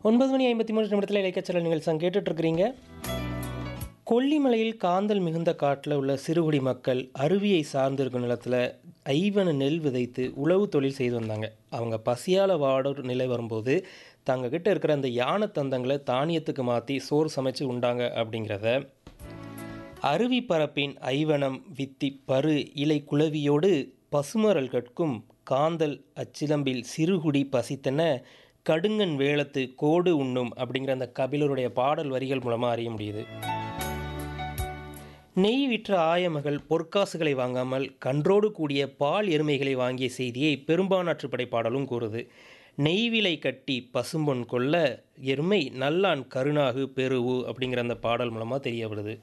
ஒன்பது மணி ஐம்பத்தி மூணு நிமிடத்தில் இலைக்கச்சல நிகழ்ச்சி கேட்டுட்ருக்கிறீங்க கொல்லிமலையில் காந்தல் மிகுந்த காட்டில் உள்ள சிறுகுடி மக்கள் அருவியை சார்ந்திருக்கும் நிலத்தில் ஐவன நெல் விதைத்து உழவு தொழில் செய்து வந்தாங்க அவங்க பசியால் வாடும் நிலை வரும்போது தங்க கிட்ட இருக்கிற அந்த யானை தந்தங்களை தானியத்துக்கு மாற்றி சோறு சமைச்சு உண்டாங்க அப்படிங்கிறத அருவி பரப்பின் ஐவனம் வித்தி பரு இலை குளவியோடு பசுமரல் கற்கும் காந்தல் அச்சிலம்பில் சிறுகுடி பசித்தன கடுங்கன் வேளத்து கோடு உண்ணும் அப்படிங்கிற அந்த கபிலருடைய பாடல் வரிகள் மூலமாக அறிய முடியுது நெய் விற்ற ஆயமகள் பொற்காசுகளை வாங்காமல் கன்றோடு கூடிய பால் எருமைகளை வாங்கிய செய்தியை பெரும்பானாற்றுப்படை பாடலும் கூறுது நெய்விலை கட்டி பசும்பொன் கொல்ல எருமை நல்லான் கருணாகு பெருவு அப்படிங்கிற அந்த பாடல் மூலமாக தெரிய வருது